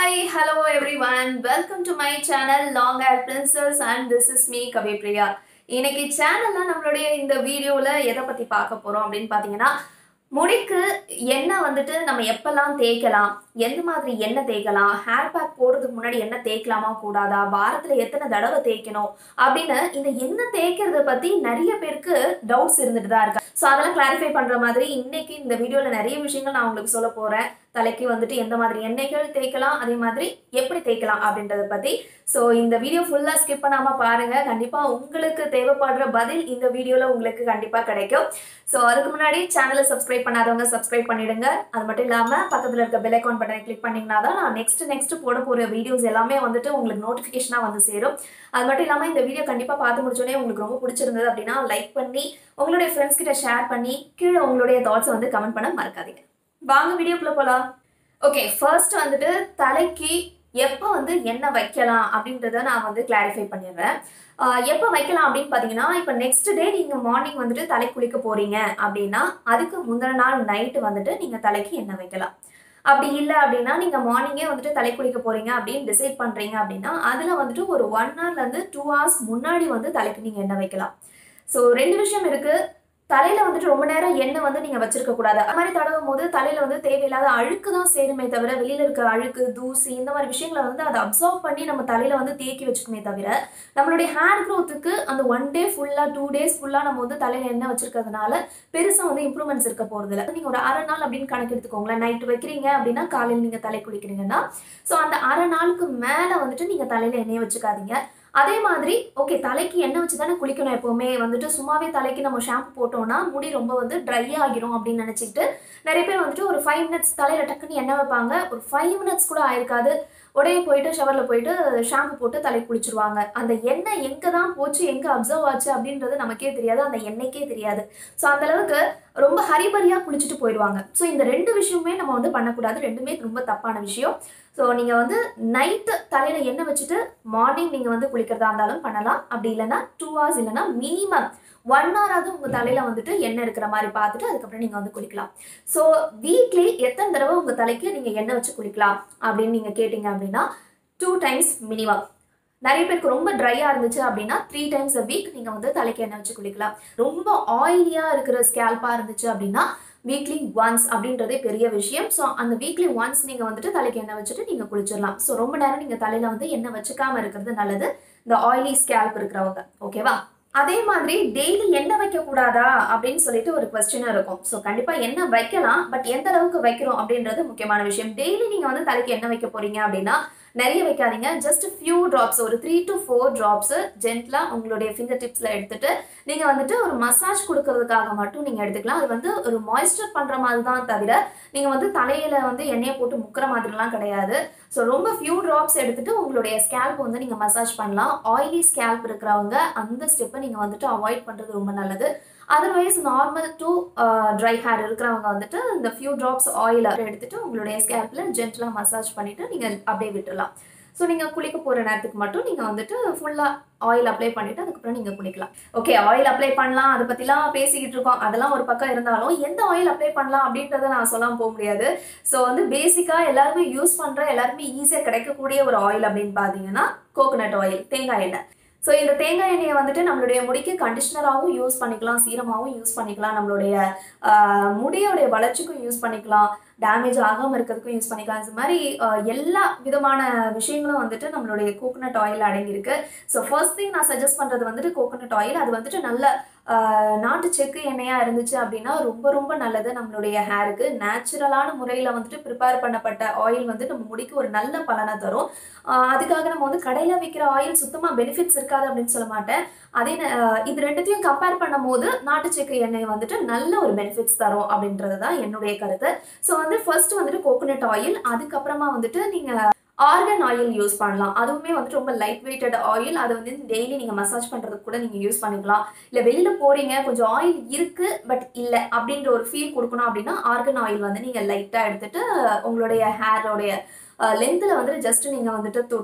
hi hello everyone welcome to my channel long hair princess and this is me Kavipriya இன்னைக்கு சேனல்ல நம்மளுடைய இந்த வீடியோவில் எதை பற்றி பார்க்க போகிறோம் அப்படின்னு பார்த்தீங்கன்னா முடிக்கு எண்ணெய் வந்துட்டு நம்ம எப்பெல்லாம் தேய்க்கலாம் எந்த மாதிரி எண்ணெய் தேய்க்கலாம் ஹேர் பேக் போடுறதுக்கு முன்னாடி எண்ணெய் தேய்க்கலாமா கூடாதா வாரத்தில் எத்தனை தடவை தேய்க்கணும் அப்படின்னு இந்த எண்ணெய் தேய்க்கிறத பற்றி நிறைய பேருக்கு டவுட்ஸ் இருந்துட்டு தான் இருக்கு ஸோ அதெல்லாம் கிளாரிஃபை பண்ணுற மாதிரி இன்னைக்கு இந்த வீடியோவில் நிறைய விஷயங்கள் நான் உங்களுக்கு சொல்ல போகிறேன் தலைக்கு வந்துட்டு எந்த மாதிரி எண்ணெய்கள் தேய்க்கலாம் அதே மாதிரி எப்படி தேய்க்கலாம் அப்படின்றத பற்றி ஸோ இந்த வீடியோ ஃபுல்லாக ஸ்கிப் பண்ணாமல் பாருங்கள் கண்டிப்பாக உங்களுக்கு தேவைப்படுற பதில் இந்த வீடியோவில் உங்களுக்கு கண்டிப்பாக கிடைக்கும் ஸோ அதுக்கு முன்னாடி சேனலை சப்ஸ்கிரைப் பண்ணாதவங்க சப்ஸ்கிரைப் பண்ணிடுங்க அது மட்டும் இல்லாமல் பக்கத்தில் இருக்க பெல் ஐக்கான் பட்டனை கிளிக் பண்ணிங்கன்னா தான் நான் நெக்ஸ்ட் நெக்ஸ்ட் போட போகிற வீடியோஸ் எல்லாமே வந்துட்டு உங்களுக்கு நோட்டிஃபிகேஷனாக வந்து சேரும் அது மட்டும் இல்லாமல் இந்த வீடியோ கண்டிப்பாக பார்த்து முடிச்சோடனே உங்களுக்கு ரொம்ப பிடிச்சிருந்தது அப்படின்னா லைக் பண்ணி உங்களுடைய ஃப்ரெண்ட்ஸ் கிட்ட ஷேர் பண்ணி கீழே உங்களுடைய தாட்ஸை வந்து கமெண்ட் பண்ண மறக்காதீங்க வாங்க வீடியோக்குள்ள போகலாம் ஓகே ஃபர்ஸ்ட் வந்துட்டு தலைக்கு எப்போ வந்து எண்ணெய் வைக்கலாம் அப்படின்றத நான் வந்து கிளாரிஃபை பண்ணிடுறேன் எப்போ வைக்கலாம் அப்படின்னு பார்த்தீங்கன்னா இப்போ நெக்ஸ்ட் டே நீங்கள் மார்னிங் வந்துட்டு தலை குளிக்க போகிறீங்க அப்படின்னா அதுக்கு முந்தின நாள் நைட்டு வந்துட்டு நீங்கள் தலைக்கு எண்ணெய் வைக்கலாம் அப்படி இல்லை அப்படின்னா நீங்கள் மார்னிங்கே வந்துட்டு தலை குளிக்க போகிறீங்க அப்படின்னு டிசைட் பண்ணுறீங்க அப்படின்னா அதில் வந்துட்டு ஒரு ஒன் ஹவர்லேருந்து டூ ஹவர்ஸ் முன்னாடி வந்து தலைக்கு நீங்கள் எண்ணெய் வைக்கலாம் ஸோ ரெண்டு விஷயம் இருக்குது தலையில வந்துட்டு ரொம்ப நேரம் எண்ணெய் வந்து நீங்க வச்சிருக்க கூடாது அது மாதிரி தடவும் போது தலையில வந்து தேவையில்லாத அழுக்கு தான் சேருமே தவிர வெளியில இருக்க அழுக்கு தூசி இந்த மாதிரி விஷயங்களை வந்து அதை அப்சர்வ் பண்ணி நம்ம தலையில வந்து தேக்கி வச்சுக்குமே தவிர நம்மளுடைய ஹேர் க்ரோத்துக்கு அந்த ஒன் டே ஃபுல்லா டூ டேஸ் ஃபுல்லா நம்ம வந்து தலையில எண்ணெய் வச்சிருக்கிறதுனால பெருசா வந்து இம்ப்ரூவ்மெண்ட்ஸ் இருக்க போறது இல்லை நீங்க ஒரு அரை நாள் அப்படின்னு கணக்கு எடுத்துக்கோங்களேன் நைட்டு வைக்கிறீங்க அப்படின்னா காலையில் நீங்க தலை குளிக்கிறீங்கன்னா ஸோ அந்த அரை நாளுக்கு மேல வந்துட்டு நீங்க தலையில எண்ணெய் வச்சுக்காதீங்க அதே மாதிரி ஓகே தலைக்கு எண்ணெய் வச்சு தானே குளிக்கணும் எப்போவுமே வந்துட்டு சும்மாவே தலைக்கு நம்ம ஷாம்பு போட்டோம்னா முடி ரொம்ப வந்து ட்ரை ஆகிரும் அப்படின்னு நினச்சிக்கிட்டு நிறைய பேர் வந்துட்டு ஒரு ஃபைவ் மினிட்ஸ் தலையில் டக்குன்னு எண்ணெய் வைப்பாங்க ஒரு ஃபைவ் மினிட்ஸ் கூட ஆயிருக்காது உடனே போயிட்டு ஷவரில் போயிட்டு ஷாம்பு போட்டு தலை குளிச்சிருவாங்க அந்த எண்ணெய் எங்கே தான் போச்சு எங்கே அப்சர்வ் ஆச்சு அப்படின்றது நமக்கே தெரியாது அந்த எண்ணெய்க்கே தெரியாது ஸோ அந்த அளவுக்கு ரொம்ப ஹரிபரியாக குளிச்சுட்டு போயிடுவாங்க ஸோ இந்த ரெண்டு விஷயமே நம்ம வந்து பண்ணக்கூடாது ரெண்டுமே ரொம்ப தப்பான விஷயம் ஸோ நீங்கள் வந்து நைட்டு தலையில் எண்ணெய் வச்சுட்டு மார்னிங் நீங்கள் வந்து குளிக்கிறதா இருந்தாலும் பண்ணலாம் அப்படி இல்லைன்னா டூ ஹவர்ஸ் இல்லைன்னா மினிமம் ஒன் ஹவராவது உங்கள் தலையில் வந்துட்டு எண்ணெய் இருக்கிற மாதிரி பார்த்துட்டு அதுக்கப்புறம் நீங்கள் வந்து குளிக்கலாம் ஸோ வீக்லி எத்தனை தடவை உங்கள் தலைக்கு நீங்கள் எண்ணெய் வச்சு குளிக்கலாம் அப்படின்னு நீங்கள் கேட்டிங்க அப்படின்னா டூ டைம்ஸ் மினிமம் நிறைய பேருக்கு ரொம்ப ட்ரையாக இருந்துச்சு அப்படின்னா த்ரீ டைம்ஸ் அ வீக் நீங்கள் வந்து தலைக்கு எண்ணெய் வச்சு குளிக்கலாம் ரொம்ப ஆயிலியாக இருக்கிற ஸ்கேல்பாக இருந்துச்சு அப்படின்னா வீக்லி ஒன்ஸ் அப்படின்றதே பெரிய விஷயம் ஸோ அந்த வீக்லி ஒன்ஸ் நீங்கள் வந்துட்டு தலைக்கு எண்ணெய் வச்சுட்டு நீங்கள் குளிச்சிடலாம் ஸோ ரொம்ப நேரம் நீங்கள் தலையில் வந்து எண்ணெய் வச்சுக்காம இருக்கிறது நல்லது இந்த ஆயிலி ஸ்கேல்ப் இருக்கிறவங்க ஓகேவா அதே மாதிரி டெய்லி எண்ணெய் வைக்க கூடாதா அப்படின்னு சொல்லிட்டு ஒரு கொஸ்டின் இருக்கும் ஸோ கண்டிப்பா எண்ணெய் வைக்கலாம் பட் எந்த அளவுக்கு வைக்கிறோம் அப்படின்றது முக்கியமான விஷயம் டெய்லி நீங்க வந்து தலைக்கு எண்ணெய் வைக்க போறீங்க அப்படின்னா நிறைய வைக்காதீங்க ஜஸ்ட் ஃபியூ ட்ராப்ஸ் ஒரு த்ரீ டு ஃபோர் ட்ராப்ஸ் ஜென்ட்லா உங்களுடைய ஃபிங்கர் டிப்ஸ்ல எடுத்துட்டு நீங்க வந்துட்டு ஒரு மசாஜ் கொடுக்கறதுக்காக மட்டும் நீங்க எடுத்துக்கலாம் அது வந்து ஒரு மாய்ஸ்சர் பண்ற மாதிரி தான் தவிர நீங்க வந்து தலையில வந்து எண்ணெயை போட்டு முக்கிற மாதிரிலாம் கிடையாது ஸோ ரொம்ப ஃபியூ ட்ராப்ஸ் எடுத்துட்டு உங்களுடைய ஸ்கேல்ப் வந்து நீங்கள் மசாஜ் பண்ணலாம் ஆயிலி ஸ்கேல்ப் இருக்கிறவங்க அந்த ஸ்டெப்பை நீங்கள் வந்துட்டு அவாய்ட் பண்ணுறது ரொம்ப நல்லது otherwise normal to dry hair இருக்கிறவங்க வந்துட்டு இந்த ஃபியூ ட்ராப்ஸ் ஆயில் எடுத்துட்டு உங்களுடைய ஸ்கேல்பில் ஜென்டலாக மசாஜ் பண்ணிவிட்டு நீங்கள் அப்படியே விட்டுடலாம் ஸோ நீங்கள் குளிக்க போகிற நேரத்துக்கு மட்டும் நீங்கள் வந்துட்டு ஃபுல்லாக ஆயில் அப்ளை பண்ணிவிட்டு அதுக்கப்புறம் நீங்கள் குளிக்கலாம் ஓகே ஆயில் அப்ளை பண்ணலாம் அதை பற்றிலாம் பேசிக்கிட்டு இருக்கோம் அதெல்லாம் ஒரு பக்கம் இருந்தாலும் எந்த ஆயில் அப்ளை பண்ணலாம் அப்படின்றத நான் சொல்லாமல் போக முடியாது ஸோ வந்து பேசிக்காக எல்லாருமே யூஸ் பண்ணுற எல்லாருமே ஈஸியாக கிடைக்கக்கூடிய ஒரு ஆயில் அப்படின்னு பார்த்தீங்கன்னா கோகோனட் ஆயில் தேங்காய் எண்ணெய் ஸோ இந்த தேங்காய் எண்ணெயை வந்துட்டு நம்மளுடைய முடிக்கு கண்டிஷனராகவும் யூஸ் பண்ணிக்கலாம் சீரமாகவும் யூஸ் பண்ணிக்கலாம் நம்மளுடைய முடியோடைய வளர்ச்சிக்கும் யூஸ் பண்ணிக்கலாம் டேமேஜ் ஆகாமல் இருக்கிறதுக்கும் யூஸ் பண்ணிக்கலாம் இது மாதிரி எல்லா விதமான விஷயங்களும் வந்துட்டு நம்மளுடைய கோகோனட் ஆயில் அடங்கியிருக்கு ஸோ ஃபர்ஸ்ட் திங் நான் சஜஸ்ட் பண்ணுறது வந்துட்டு கோகோனட் ஆயில் அது வந்துட்டு நல்ல நாட்டு செக்கு எண்ணெயாக இருந்துச்சு அப்படின்னா ரொம்ப ரொம்ப நல்லது நம்மளுடைய ஹேருக்கு நேச்சுரலான முறையில் வந்துட்டு ப்ரிப்பேர் பண்ணப்பட்ட ஆயில் வந்து நம்ம முடிக்கு ஒரு நல்ல பலனை தரும் அதுக்காக நம்ம வந்து கடையில் விற்கிற ஆயில் சுத்தமாக பெனிஃபிட்ஸ் இருக்காது அப்படின்னு சொல்ல மாட்டேன் அதே இது ரெண்டுத்தையும் கம்பேர் பண்ணும் போது நாட்டு செக்கு எண்ணெய் வந்துட்டு நல்ல ஒரு பெனிஃபிட்ஸ் தரும் அப்படின்றது தான் என்னுடைய கருத்து ஸோ வந்து ஃபர்ஸ்ட் வந்துட்டு கோகோனட் ஆயில் அதுக்கப்புறமா வந்துட்டு நீங்கள் ஆர்கன் ஆயில் யூஸ் பண்ணலாம் அதுவுமே வந்துட்டு ரொம்ப லைட் வெயிட்டட் ஆயில் அதை வந்து டெய்லி நீங்கள் மசாஜ் பண்ணுறதுக்கு கூட நீங்கள் யூஸ் பண்ணிக்கலாம் இல்லை வெளியில் போகிறீங்க கொஞ்சம் ஆயில் இருக்குது பட் இல்லை அப்படின்ற ஒரு ஃபீல் கொடுக்கணும் அப்படின்னா ஆர்கன் ஆயில் வந்து நீங்கள் லைட்டாக எடுத்துட்டு உங்களுடைய ஹேரோடைய லென்த்தில் வந்துட்டு ஜஸ்ட் நீங்கள் வந்துட்டு தொட்டு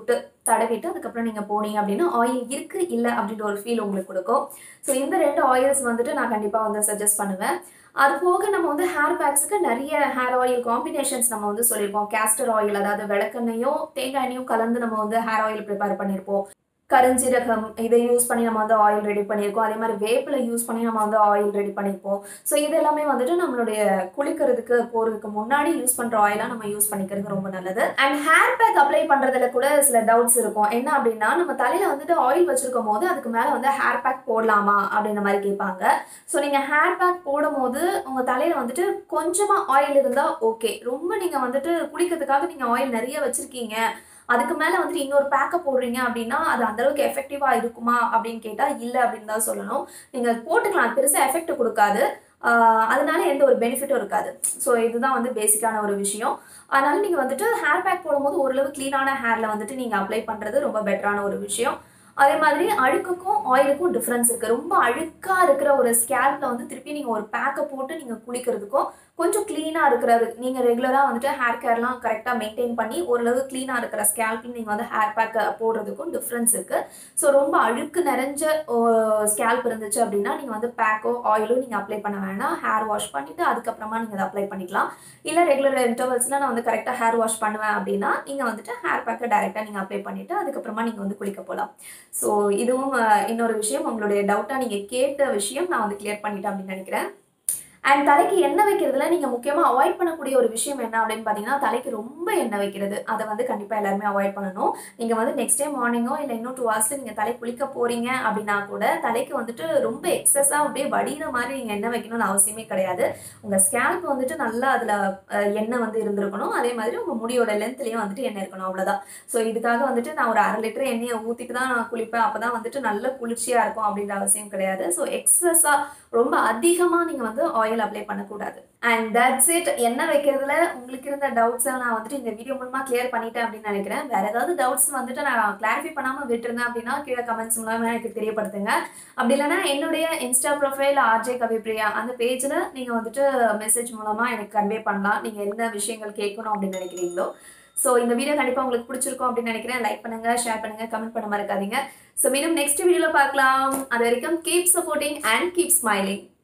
தடவிட்டு அதுக்கப்புறம் நீங்கள் போனீங்க அப்படின்னா ஆயில் இருக்குது இல்லை அப்படின்ற ஒரு ஃபீல் உங்களுக்கு கொடுக்கும் ஸோ இந்த ரெண்டு ஆயில்ஸ் வந்துட்டு நான் கண்டிப்பாக வந்து சஜஸ்ட் பண்ணுவேன் அது போக நம்ம வந்து ஹேர் பேக்ஸுக்கு நிறைய ஹேர் ஆயில் காம்பினேஷன்ஸ் நம்ம வந்து சொல்லியிருப்போம் கேஸ்டர் ஆயில் அதாவது விளக்கெண்ணையும் தேங்காய் எண்ணெயும் கலந்து நம்ம வந்து ஹேர் ஆயில் ப்ரிப்பேர் பண்ணியிருப்போம் கருஞ்சீரகம் இதை யூஸ் பண்ணி நம்ம வந்து ஆயில் ரெடி பண்ணியிருக்கோம் அதே மாதிரி வேப்பிலை யூஸ் பண்ணி நம்ம வந்து ஆயில் ரெடி பண்ணியிருப்போம் ஸோ இது எல்லாமே வந்துட்டு நம்மளுடைய குளிக்கிறதுக்கு போகிறதுக்கு முன்னாடி யூஸ் பண்ணுற ஆயிலாக நம்ம யூஸ் பண்ணிக்கிறது ரொம்ப நல்லது அண்ட் ஹேர் பேக் அப்ளை பண்ணுறதுல கூட சில டவுட்ஸ் இருக்கும் என்ன அப்படின்னா நம்ம தலையில் வந்துட்டு ஆயில் வச்சிருக்கும் போது அதுக்கு மேலே வந்து ஹேர் பேக் போடலாமா அப்படின்ற மாதிரி கேட்பாங்க ஸோ நீங்கள் ஹேர் பேக் போடும் போது உங்கள் தலையில் வந்துட்டு கொஞ்சமாக ஆயில் இருந்தால் ஓகே ரொம்ப நீங்கள் வந்துட்டு குளிக்கிறதுக்காக நீங்கள் ஆயில் நிறைய வச்சுருக்கீங்க அதுக்கு மேலே வந்துட்டு இன்னொரு பேக்கை போடுறீங்க அப்படின்னா அது அந்தளவுக்கு எஃபெக்டிவாக இருக்குமா அப்படின்னு கேட்டால் இல்லை அப்படின்னு தான் சொல்லணும் நீங்கள் போட்டுக்கலாம் அது பெருசாக எஃபெக்ட் கொடுக்காது ஆஹ் அதனால எந்த ஒரு பெனிஃபிட்டும் இருக்காது ஸோ இதுதான் வந்து பேசிக்கான ஒரு விஷயம் அதனால நீங்கள் வந்துட்டு ஹேர் பேக் போடும்போது ஓரளவு க்ளீனான ஹேரில் வந்துட்டு நீங்கள் அப்ளை பண்ணுறது ரொம்ப பெட்டரான ஒரு விஷயம் அதே மாதிரி அழுக்குக்கும் ஆயிலுக்கும் டிஃப்ரென்ஸ் இருக்குது ரொம்ப அழுக்காக இருக்கிற ஒரு ஸ்கேல்பில் வந்து திருப்பி நீங்கள் ஒரு பேக்கை போட்டு நீங்கள் குளிக்கிறதுக்கும் கொஞ்சம் க்ளீனாக இருக்கிறது நீங்கள் ரெகுலராக வந்துட்டு ஹேர் கேர்லாம் கரெக்டாக மெயின்டைன் பண்ணி ஓரளவு க்ளீனாக இருக்கிற ஸ்கேல்பில் நீங்கள் வந்து ஹேர் பேக்கை போடுறதுக்கும் டிஃப்ரென்ஸ் இருக்குது ஸோ ரொம்ப அழுக்கு நிறைஞ்ச ஸ்கேல்ப் இருந்துச்சு அப்படின்னா நீங்கள் வந்து பேக்கோ ஆயிலோ நீங்கள் அப்ளை பண்ண வேணாம் ஹேர் வாஷ் பண்ணிவிட்டு அதுக்கப்புறமா நீங்கள் அதை அப்ளை பண்ணிக்கலாம் இல்லை ரெகுலர் இன்டர்வல்ஸில் நான் வந்து கரெக்டாக ஹேர் வாஷ் பண்ணுவேன் அப்படின்னா நீங்கள் வந்துட்டு ஹேர் பேக்கை டேரெக்டாக நீங்கள் அப்ளை பண்ணிவிட்டு அதுக்கப்புறமா நீங்கள் வந்து குளிக்க போகலாம் ஸோ இதுவும் அஹ், இன்னொரு விஷயம் உங்களுடைய டவுட்டாக நீங்கள் கேட்ட விஷயம் நான் வந்து கிளியர் பண்ணிட்டேன் அப்படின்னு நினைக்கிறேன் அண்ட் தலைக்கு எண்ணெய் வைக்கிறதுல நீங்கள் முக்கியமாக அவாய்ட் பண்ணக்கூடிய ஒரு விஷயம் என்ன அப்படின்னு பார்த்தீங்கன்னா தலைக்கு ரொம்ப எண்ணெய் வைக்கிறது அதை வந்து கண்டிப்பாக எல்லாருமே அவாய்ட் பண்ணணும் நீங்கள் வந்து நெக்ஸ்ட் டே மார்னிங்கோ இல்லை இன்னும் டூ ஹவர்ஸில் நீங்கள் தலை குளிக்க போகிறீங்க அப்படின்னா கூட தலைக்கு வந்துட்டு ரொம்ப எக்ஸஸாக அப்படியே வடிகிற மாதிரி நீங்கள் எண்ணெய் வைக்கணும்னு அவசியமே கிடையாது உங்கள் ஸ்கேல்ப் வந்துட்டு நல்லா அதில் எண்ணெய் வந்து இருந்திருக்கணும் அதே மாதிரி உங்கள் முடியோட லென்த்லேயும் வந்துட்டு எண்ணெய் இருக்கணும் அவ்வளோதான் ஸோ இதுக்காக வந்துட்டு நான் ஒரு அரை லிட்டர் எண்ணெயை ஊற்றிட்டு தான் நான் குளிப்பேன் அப்போ தான் வந்துட்டு நல்ல குளிர்ச்சியாக இருக்கும் அப்படின்ற அவசியம் கிடையாது ஸோ எக்ஸஸாக ரொம்ப அதிகமாக நீங்கள் வந்து ஆயில் அப்ளை பண்ணக்கூடாது அண்ட் தட்ஸ் இட் என்ன வைக்கிறதுல உங்களுக்கு இருந்த டவுட்ஸை நான் வந்துட்டு இந்த வீடியோ மூலமாக கிளியர் பண்ணிட்டேன் அப்படின்னு நினைக்கிறேன் வேற ஏதாவது டவுட்ஸ் வந்துட்டு நான் கிளாரிஃபை பண்ணாமல் விட்டுருந்தேன் அப்படின்னா கீழே கமெண்ட்ஸ் மூலமாக எனக்கு தெரியப்படுத்துங்க அப்படி இல்லைன்னா என்னுடைய இன்ஸ்டா ப்ரொஃபைல் ஆர்ஜே கவிப்ரியா அந்த பேஜில் நீங்கள் வந்துட்டு மெசேஜ் மூலமாக எனக்கு கன்வே பண்ணலாம் நீங்கள் என்ன விஷயங்கள் கேட்கணும் அப்படின்னு நினைக்கிறீங்களோ ஸோ இந்த வீடியோ கண்டிப்பாக உங்களுக்கு பிடிச்சிருக்கும் அப்படின்னு நினைக்கிறேன் லைக் பண்ணுங்க ஷேர் பண்ணுங்க கமெண்ட் பண்ண மறக்காதீங்க ஸோ மீண்டும் நெக்ஸ்ட் வீடியோவில் பார்க்கலாம் அது வரைக்கும் keep supporting and keep smiling